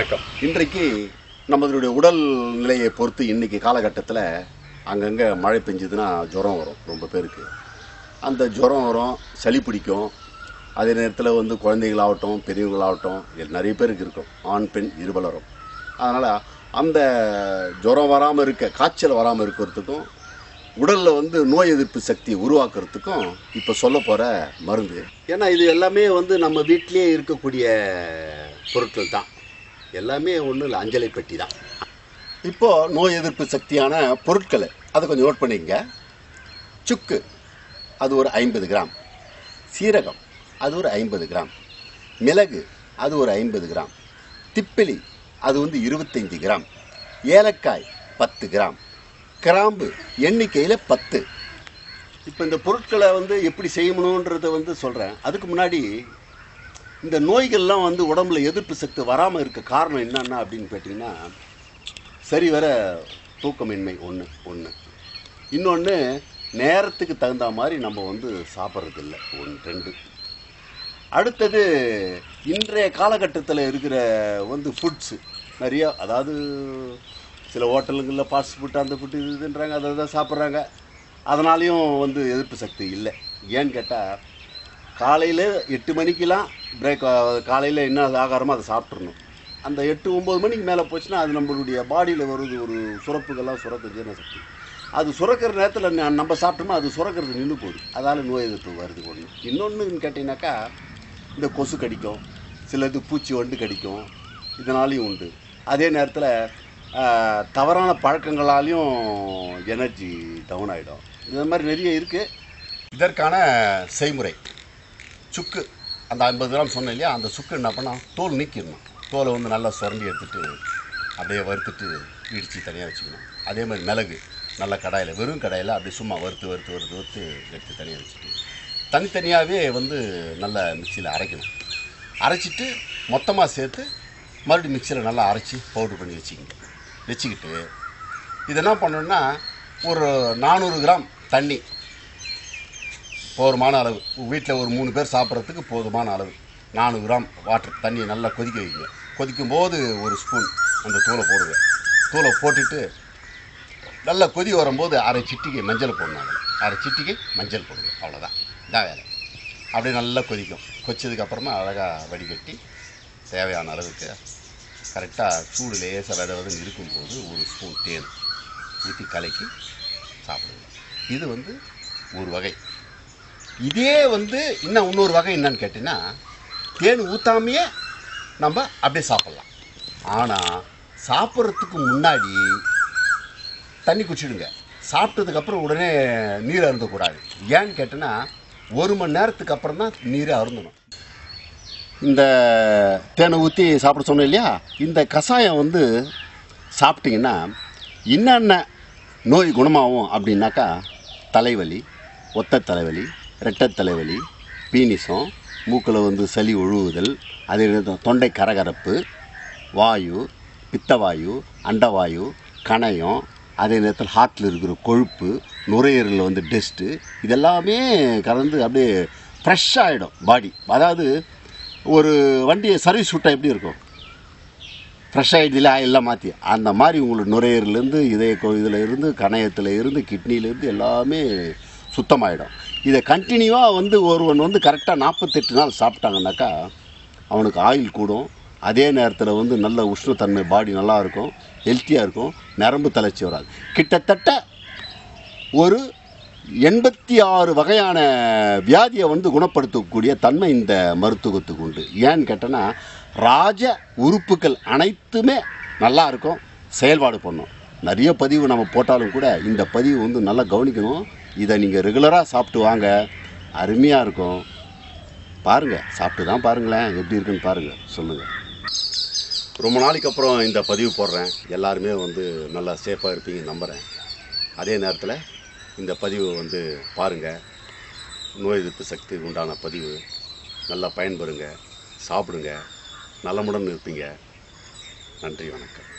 வணக்கம் இன்றைக்கு நம்மளுடைய உடல் நிலையை பொறுத்து இன்னைக்கு காலகட்டத்தில் அங்கங்கே மழை பெஞ்சதுன்னா ஜுரம் வரும் ரொம்ப பேருக்கு அந்த ஜுரம் வரும் சளி பிடிக்கும் அதே நேரத்தில் வந்து குழந்தைகளாகட்டும் பெரியவங்களாகட்டும் இது நிறைய பேருக்கு இருக்கும் ஆண் பெண் இருபலரும் அதனால் அந்த ஜுரம் வராமல் இருக்க காய்ச்சல் வராமல் இருக்கிறதுக்கும் உடலில் வந்து நோய் எதிர்ப்பு சக்தி உருவாக்குறதுக்கும் இப்போ சொல்ல போகிற மருந்து ஏன்னா இது எல்லாமே வந்து நம்ம வீட்டிலேயே இருக்கக்கூடிய பொருட்கள் தான் எல்லாமே ஒன்றும் இல்லை அஞ்சலை பெட்டி தான் இப்போ நோய் எதிர்ப்பு சக்தியான பொருட்களை அதை கொஞ்சம் நோட் பண்ணிக்கங்க சுக்கு அது ஒரு ஐம்பது கிராம் சீரகம் அது ஒரு ஐம்பது கிராம் மிளகு அது ஒரு ஐம்பது கிராம் திப்பிலி அது வந்து இருபத்தைந்து கிராம் ஏலக்காய் பத்து கிராம் கிராம்பு எண்ணிக்கையில் பத்து இப்போ இந்த பொருட்களை வந்து எப்படி செய்யணுன்றதை வந்து சொல்கிறேன் அதுக்கு முன்னாடி இந்த நோய்கள்லாம் வந்து உடம்புல எதிர்ப்பு சக்தி வராமல் இருக்க காரணம் என்னன்னா அப்படின்னு கேட்டிங்கன்னா சரி வர தூக்கமின்மை ஒன்று ஒன்று இன்னொன்று நேரத்துக்கு தகுந்த மாதிரி நம்ம வந்து சாப்பிட்றதில்ல ஒன்று ரெண்டு அடுத்தது இன்றைய காலகட்டத்தில் இருக்கிற வந்து ஃபுட்ஸு நிறைய அதாவது சில ஹோட்டலுங்களில் ஃபாஸ்ட் ஃபுட் அந்த ஃபுட்டு இது இதுன்றாங்க அதை தான் சாப்பிட்றாங்க அதனாலையும் வந்து எதிர்ப்பு சக்தி இல்லை ஏன்னு கேட்டால் காலையில் எட்டு மணிக்கெலாம் பிரேக் காலையில் என்ன ஆகாரமோ அதை சாப்பிட்றணும் அந்த எட்டு ஒம்பது மணிக்கு மேலே போச்சுன்னா அது நம்மளுடைய பாடியில் வருது ஒரு சுரப்புகள்லாம் சுரக்க ஜீரண சக்தி அது சுரக்கிற நேரத்தில் ந- நம்ம சாப்பிட்டோமோ அது சுரக்கிறது நின்று போகுது அதால் நோய் எதிர்ப்பு வருது ஒன்று இன்னொன்று கேட்டிங்கனாக்கா இந்த கொசு கடிக்கும் சிலது பூச்சி வண்டு கடிக்கும் இதனாலையும் உண்டு அதே நேரத்தில் தவறான பழக்கங்களாலையும் எனர்ஜி டவுன் ஆகிடும் இது மாதிரி நிறைய இருக்குது இதற்கான செய்முறை சுக்கு அந்த ஐம்பது கிராம் சொன்னேன் இல்லையா அந்த சுக்கு என்ன பண்ணால் தோல் நீக்கிடணும் தோலை வந்து நல்லா சுரண்டி எடுத்துட்டு அப்படியே வறுத்துட்டு இடித்து தனியாக வச்சுக்கணும் அதே மாதிரி மிளகு நல்ல கடாயில் வெறும் கடாயில் அப்படியே சும்மா வறுத்து வறுத்து வறுத்து வறுத்து எடுத்து தனியாக வச்சுட்டு தனித்தனியாகவே வந்து நல்ல மிக்சியில் அரைக்கணும் அரைச்சிட்டு மொத்தமாக சேர்த்து மறுபடியும் மிக்சியில் நல்லா அரைச்சி பவுட்ரு பண்ணி வச்சுக்கணும் வச்சுக்கிட்டு இது என்ன பண்ணணும்னா ஒரு நானூறு கிராம் தண்ணி போதுமான அளவு வீட்டில் ஒரு மூணு பேர் சாப்பிட்றதுக்கு போதுமான அளவு நானூறு கிராம் வாட்டர் தண்ணியை நல்லா கொதிக்க வைங்க கொதிக்கும் போது ஒரு ஸ்பூன் அந்த தூளை போடுங்க தூளை போட்டுட்டு நல்லா கொதி வரும்போது அரை சிட்டிகை மஞ்சள் போடணும் அதில் அரை சிட்டிகை மஞ்சள் போடுங்க அவ்வளோதான் இதான் வேலை அப்படியே நல்லா கொதிக்கும் கொச்சதுக்கு அப்புறமா அழகாக வடிகட்டி தேவையான அளவுக்கு கரெக்டாக சூடு லேசாக வித விதன்னு இருக்கும்போது ஒரு ஸ்பூன் தேன் ஊற்றி கலக்கி சாப்பிடுங்க இது வந்து ஒரு வகை இதே வந்து இன்னும் இன்னொரு வகை என்னன்னு கேட்டிங்கன்னா தேன் ஊற்றாமையே நம்ம அப்படியே சாப்பிட்லாம் ஆனால் சாப்பிட்றதுக்கு முன்னாடி தண்ணி குடிச்சிடுங்க சாப்பிட்டதுக்கப்புறம் உடனே நீர் அருந்தக்கூடாது ஏன்னு கேட்டேன்னா ஒரு மணி நேரத்துக்கு அப்புறம் தான் நீரை அருந்தணும் இந்த தேனை ஊற்றி சாப்பிட சொன்னோம் இல்லையா இந்த கஷாயம் வந்து சாப்பிட்டீங்கன்னா என்னென்ன நோய் குணமாகும் அப்படின்னாக்கா தலைவலி ஒத்த தலைவலி ரெட்டை தலைவலி பீனிசம் மூக்கில் வந்து சளி ஒழுகுதல் அதே நேரத்தில் தொண்டை கரகரப்பு வாயு பித்தவாயு அண்டவாயு கணையம் அதே நேரத்தில் ஹார்ட்டில் இருக்கிற கொழுப்பு நுரையீரலில் வந்து டெஸ்ட்டு இதெல்லாமே கலந்து அப்படியே ஃப்ரெஷ் ஆகிடும் பாடி அதாவது ஒரு வண்டியை சர்வீஸ் விட்டால் எப்படி இருக்கும் ஃப்ரெஷ் ஆகிடுதில்ல ஆயிலெலாம் மாற்றி அந்த மாதிரி உங்களுக்கு நுரையீரலேருந்து இதய இதில் இருந்து கணையத்தில் இருந்து கிட்னிலேருந்து எல்லாமே சுத்தமாயிடும் இதை கண்டினியூவாக வந்து ஒருவன் வந்து கரெக்டாக நாற்பத்தெட்டு நாள் சாப்பிட்டாங்கனாக்கா அவனுக்கு ஆயில் கூடும் அதே நேரத்தில் வந்து நல்ல உஷ்ணத்தன்மை பாடி நல்லா இருக்கும் ஹெல்த்தியாக இருக்கும் நரம்பு தளர்ச்சி வராது கிட்டத்தட்ட ஒரு எண்பத்தி ஆறு வகையான வியாதியை வந்து குணப்படுத்தக்கூடிய தன்மை இந்த மருத்துவத்துக்கு உண்டு ஏன்னு கேட்டோன்னா ராஜ உறுப்புகள் அனைத்துமே நல்லா இருக்கும் செயல்பாடு பண்ணும் நிறைய பதிவு நம்ம போட்டாலும் கூட இந்த பதிவு வந்து நல்லா கவனிக்கணும் இதை நீங்கள் ரெகுலராக சாப்பிட்டு வாங்க அருமையாக இருக்கும் பாருங்கள் சாப்பிட்டு தான் பாருங்களேன் எப்படி இருக்குன்னு பாருங்கள் சொல்லுங்கள் ரொம்ப நாளைக்கு அப்புறம் இந்த பதிவு போடுறேன் எல்லாருமே வந்து நல்லா சேஃபாக இருப்பீங்க நம்புகிறேன் அதே நேரத்தில் இந்த பதிவு வந்து பாருங்கள் நோய் எதிர்ப்பு சக்தி உண்டான பதிவு நல்லா பயன்பெறுங்க சாப்பிடுங்க நலமுடன் இருப்பீங்க நன்றி வணக்கம்